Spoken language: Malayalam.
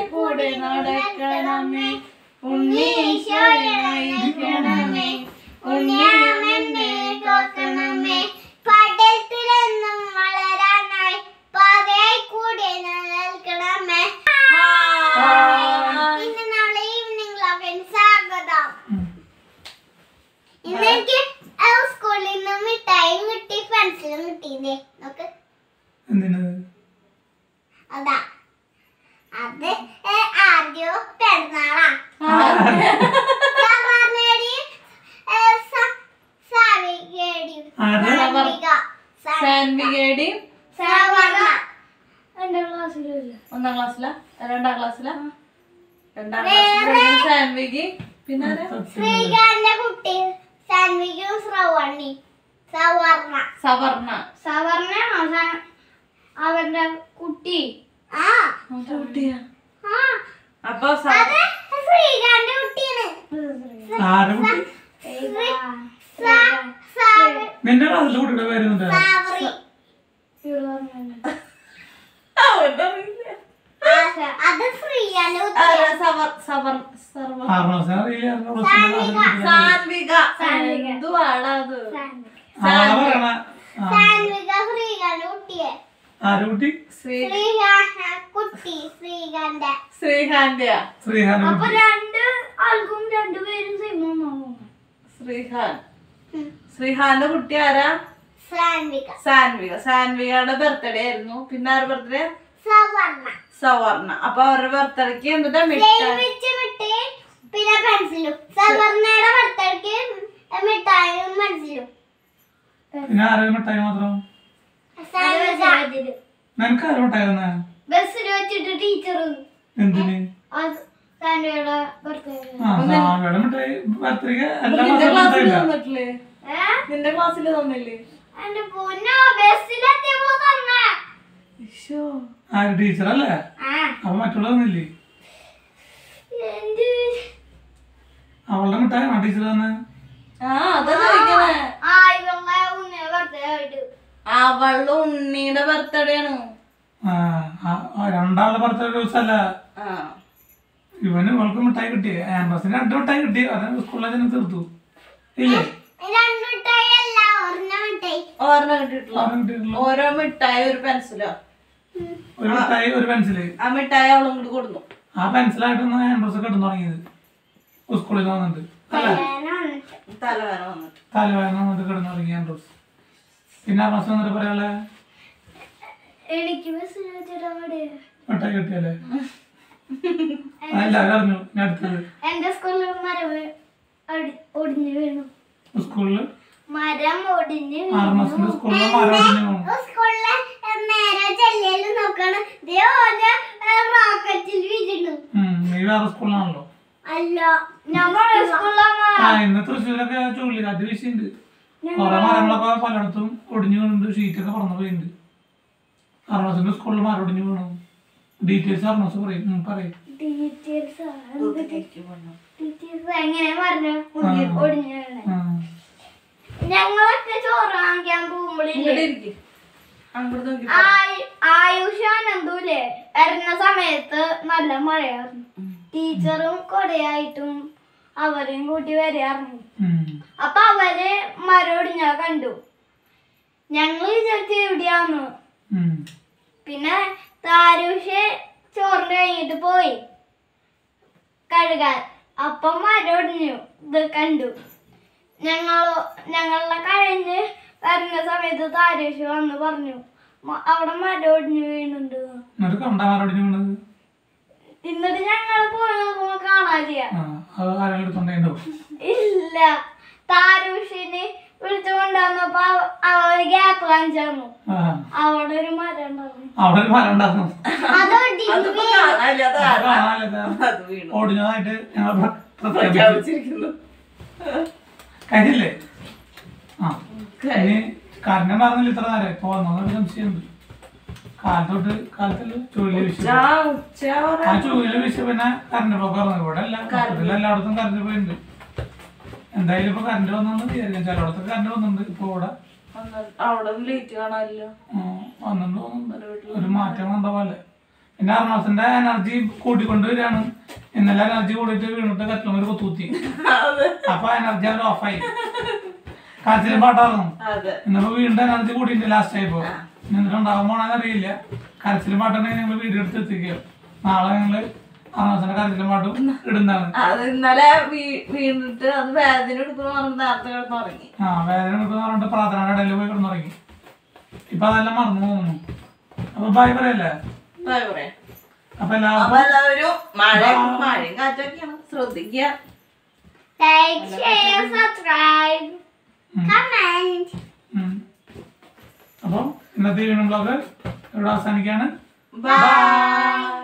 കൂടെ നടക്കണമേ ഉണ്ണീശ്വരനായിരിക്കണമേ ഉണ്ണിയമെന്നെ കാക്കണമേ പടത്തിലെന്നും വളരാനായി പാതയായി കൂടെ നിൽക്കണമേ ഇന്ന് നാളെ ഈവനിങ് ക്ലാസ്സിന് സ്വാഗതം ഇന്ന് എനിക്ക് സ്കൂളിൽ നിന്ന് മിഠായും കിട്ടി പെൻസിലും കിട്ടിയില്ലേ നോക്ക് എന്തിനത് അതാ അത് ഏ, ആദ്യം പെരുന്നാളാ സാധാരണയുടെയും, ഏ, സ- സാവികയുടെയും, ആരുടെ? സാൻവിക, സാ- സാൻവികയുടെയും സാവർണ. ഒന്നാം ക്ലാസ്സിലാ രണ്ടാം ക്ലാസ്സിലാ രണ്ടാം ക്ലാസ്സിൽ സാൻവികി പിന്നെ ആരാ? ശ്രീകാന്തിന്റെ കുട്ടി സാൻവികയും ശ്രവണ്ണി സവർണ സവർണ സവർണ അവന്റെ കുട്ടി ആ അവന്റെ കുട്ടിയാ ആ അപ്പൊ സ- അത് ശ്രീകാന്തിന്റെ കുട്ടിയാണ് ആരെ കുട്ടി ശ്രീ- സാ- സാവ- നിന്റെ ക്ലാസ്സിലെ കുട്ടിയുടെ പേരുന്നുണ്ട് സാവറി. അവന്റെ അറിയില്ല. ആ, അത് ശ്രീകാന്തിന്റെ കുട്ടി ആരാ? സവർ സവർ സർവ ആറാം ക്ലാസ്സിൽ അറിയില്ല ആറാം ക്ലാസ്സിലെ ക്ലാസ്സിലെ സാൻവിക സാൻവിക. എന്തുവാടാ അത് ആരാ പറയണ ആ, സാൻവിക ശ്രീകാന്തിന്റെ കുട്ടിയെ ആരെ കുട്ടി ശ്രീ ശ്രീകാന്ത കുട്ടി ശ്രീകാന്ത ശ്രീഹാന്റെയാ ശ്രീഹാന കുട്ടി രണ്ട് ആൾക്കും രണ്ടുപേരും സിനിമ ശ്രീഹാൻ ശ്രീഹാന്റെ കുട്ടി ആരാ സാൻവിക സാൻവിക സാൻവികയുടെ ബർത്ത്ഡേ ആയിരുന്നു പിന്നെ ആരുടെ ബർത്ത്ഡേ സവർണ സവർണ അപ്പൊ അവരുടെ ബർത്ത്ഡേക്ക് എന്നിട്ട് മിഠായി വെച്ച് മിഠായി പിന്നെ പെൻസിലും സവർണയുടെ ബർത്ത്ഡേക്ക് മിഠായും പെൻസിലും പിന്നെ ആരെ മിഠായി മാത്രം നിനക്ക് ആരെ മിഠായി തന്നെ ബസ്സിൽ വെച്ചിട്ട് ടീച്ചർ എന്തിന് സാൻവിയുടെ ബർത്ത്ഡേ ആ സാമയുടെ മിഠായി ബർത്ത്ഡേക്ക് എല്ലാ നിന്റെ മാസവും ക്ലാസ്സിൽ മിഠായില്ല തന്നിട്ടില്ലേ നിന്റെ ക്ലാസ്സിൽ തന്നില്ലേ എന്റെ പൊന്നോ ബസ്സിലെത്തിയപ്പോ തന്നെ ഈശോ. ആര് ടീച്ചറല്ലേ ആ അപ്പൊ മറ്റുള്ള തന്നില്ലേ എന്ത് അവളുടെ മിഠായിയാണോ ടീച്ചർ തന്നെ ആ അതാ ചോദിക്കണേ ആ ഇവங்க ഉണ്ണ ബർത്ത്ഡേ ആയിട്ട് അവളുടെ ഉണ്ണിയുടെ ബർത്ത്ഡേ ആണ് ആ ആ- ആ രണ്ടാളുടെ ബർത്ത്ഡേ ദിവസമല്ല ആ ഇവന് ഇവൾക്ക് മിഠായി കിട്ടി ആൻഡ്രസിന് രണ്ട് മിഠായി കിട്ടി അത് സ്കൂളിൽ തന്നെ തീർത്തു ഇല്ലേ രണ്ട് മിഠായി അല്ല ഒരെണ്ണ മിഠായി ഓർമ്മ കിട്ടിയിട്ടുള്ളൂ അവന് കിട്ടിയിട്ടുള്ളൂ ഓരോ മിഠായി ഒരു പെൻസിലോ ഒരു മിഠായി ഒരു പെൻസില് ആ മിഠായി അവളും ഇങ്ങോട്ട് കൊടുന്നു ആ പെൻസിലായിട്ടാണ് ആൻഡ്രസ് കിട്ടുന്നു തുടങ്ങിയത് സ്കൂളിൽ വന്നിട്ട് അല്ലേ തലവേന വന്നിട്ട് തലവേദന വന്നിട്ട് കിടന്നു തുടങ്ങി ആൻഡ്രസ് പിന്നെ ആൻഡ്രസ് വന്നിട്ട് പറയാളെ എനിക്ക് ബസ്സിൽ വെച്ചിട്ട് അവിടെ മിഠായി കിട്ടിയല്ലേ അതെല്ലാവരും അറിഞ്ഞു ഞാൻ അടുത്തത് എന്റെ സ്കൂളിൽ മരം അടി- ഒടിഞ്ഞു വീണു സ്കൂളില് മരം ഒടിഞ്ഞു ആറ് മാസത്തിന്റെ സ്കൂളിൽ മരം ഒടിഞ്ഞു വീണു. സ്കൂളിലെ നേരെ ചെല്ലല് നോക്കണം ഇതേപോലെ റോക്കറ്റിൽ വീഴുന്നു ഉം, നീ വേറെ സ്കൂളിലാണല്ലോ അല്ല നമ്മുടെ സ്കൂളിലാണ് ആ ഇന്ന് തൃശ്ശൂരൊക്കെ ചുഴലിക്കാറ്റ് വീശിണ്ട് കുറെ മരങ്ങളൊക്കെ പലയിടത്തും ഒടിഞ്ഞു വീണുണ്ട് ഷീറ്റൊക്കെ പറന്നു പോയിട്ടുണ്ട് അറുണസിന്റെ സ്കൂളിൽ മരം ഒടിഞ്ഞു വീണു ഡീറ്റെയിൽസ് അറുണസ് പറയും ഉം, പറയും ടീച്ചേഴ്സ് ടീച്ചേഴ്സ് എങ്ങനെ പറഞ്ഞു ഒടിഞ്ഞു വീണേ ആ. ഞങ്ങളൊക്കെ ചോറ് വാങ്ങിക്കാൻ പോകുമ്പോഴില്ലേ ഇങ്ങോട്ട് ഇരിക്ക്. അങ്ങോട്ട് നോക്കി ആയ്- ആയുഷ് ആനന്ദൂല്ലേ വരുന്ന സമയത്ത് നല്ല മഴയായിരുന്നു ടീച്ചറും കൊടയായിട്ടും അവരെയും കൂട്ടി വരികയായിരുന്നു ഉം. അപ്പൊ അവര് മരോടിഞ്ഞ കണ്ടു ഞങ്ങൾ വിചാരിച്ചു എവിടെയാന്ന് ഉം. പിന്നെ താരൂഷ് ചോറിന് കഴിഞ്ഞിട്ട് പോയി കഴുകാൻ അപ്പം മരോടിഞ്ഞു ഇത് കണ്ടു ഞങ്ങൾ ഞങ്ങളെ കഴിഞ്ഞ് വരുന്ന സമയത്ത് താരൂഷ് വന്ന് പറഞ്ഞു "മ- അവിടെ മരോടിഞ്ഞു വീണുണ്ട് എന്നിട്ട് കണ്ട മരം ഒടിഞ്ഞു വീണത് എന്നിട്ട് ഞങ്ങൾ പോയി നോക്കുമ്പോ കാണാനില്ല ആ അത് ആരെങ്കിലും എടുത്തോണ്ടേണ്ടാവും ഇല്ല താരൂഷിനെ വിളിച്ചു കൊണ്ടുവന്നപ്പോ അവ- അവര് ഗ്യാപ്പ് കാണിച്ചു തന്നു ആ അവിടെ ഒരു മരം ഉണ്ടായിരുന്നു അവിടെ ഒരു മരം ഉണ്ടായിരുന്നു അതിപ്പോ കാണാനില്ല അത് അത് കാണാനില്ല. അത് വീണു ഒടിഞ്ഞതായിട്ട് ഞങ്ങൾ പ്ര- പ്രഖ്യാപിച്ചു പ്രഖ്യാപിച്ചിരിക്കുന്നു കഴിഞ്ഞില്ലേ ആ ഇനി കറണ്ട് പറഞ്ഞില്ല ഇത്ര നേരം ഇപ്പൊ വന്നൊരു സംശയമുണ്ട് കാലത്തോട്ട് കാലത്തല്ല ചുഴലി വിഷയം ആ ഉച്ചയാവാറ ആ ചുഴലി വിഷയം പിന്നെ കറണ്ട് പോക്ക് പറഞ്ഞു ഇവിടെ അല്ല മൊത്തത്തിൽ എല്ലായിടത്തും കറണ്ട് പോയിട്ടുണ്ട് എന്തായാലും ഇപ്പൊ കറണ്ട് വന്നു വിചാരിക്കാം ചിലയിടത്തൊക്കെ കറണ്ട് വന്നിട്ടുണ്ട് ഇപ്പൊ ഇവിടെ അവിടെ ലേറ്റ് കാണാനില്ല ആ, വന്നിട്ടുണ്ട് തോന്നുന്നുണ്ട് ഒരു മാറ്റം വന്ന പോലെ പിന്നെ അർണാസിന്റെ എനർജി കൂട്ടിക്കൊണ്ട് വരികയാണ് ഇന്നലെ എനർജി കൂടിയിട്ട് വീണിട്ട് കത്തിലൊരു കുത്തുകുത്തി അതെ അപ്പൊ എനർജി അവർ ഓഫായി കരച്ചിലും പാട്ടായിരുന്നു അതെ ഇന്നിപ്പോ വീണ്ടും എനർജി കൂടിയിട്ടുണ്ട് ലാസ്റ്റ് ആയപ്പോ എന്നിട്ട് ഉണ്ടാവാൻ പോണെന്ന് അറിയില്ല കരച്ചിലും പാട്ടുണ്ടെങ്കിൽ ഞങ്ങൾ വീഡിയോ എടുത്ത് എത്തിക്കുക നാളെ ഞങ്ങള് അർണാസിന്റെ കരച്ചിലും പാട്ടും ഇടുന്നതാണ് അത് ഇന്നലെ വീ- വീണിട്ട് അത് വേദന എടുക്കുന്നു പറഞ്ഞ് നേരത്തെ കിടന്ന് ഉറങ്ങി ആ വേദന എടുക്കുന്ന പറഞ്ഞിട്ട് പ്രാർത്ഥനയുടെ ഇടയിൽ പോയി കിടന്നുറങ്ങി ഇപ്പൊ അതെല്ലാം മറന്നു പോകുന്നു അപ്പൊ ബൈ പറയല്ലേ ബൈ പറയാം അപ്പൊ എല്ലാവർക്കും അപ്പൊ എല്ലാവരും മഴ മഴയും കാറ്റൊക്കെയാണ് ശ്രദ്ധിക്കുക ലൈക്ക് ഷെയർ സബ്സ്ക്രൈബ് കമന്റ് ഉം. അപ്പൊ ഇന്നത്തെ ഈവനിങ് ബ്ലോഗ് ഇവിടെ അവസാനിക്കാണ് ബൈ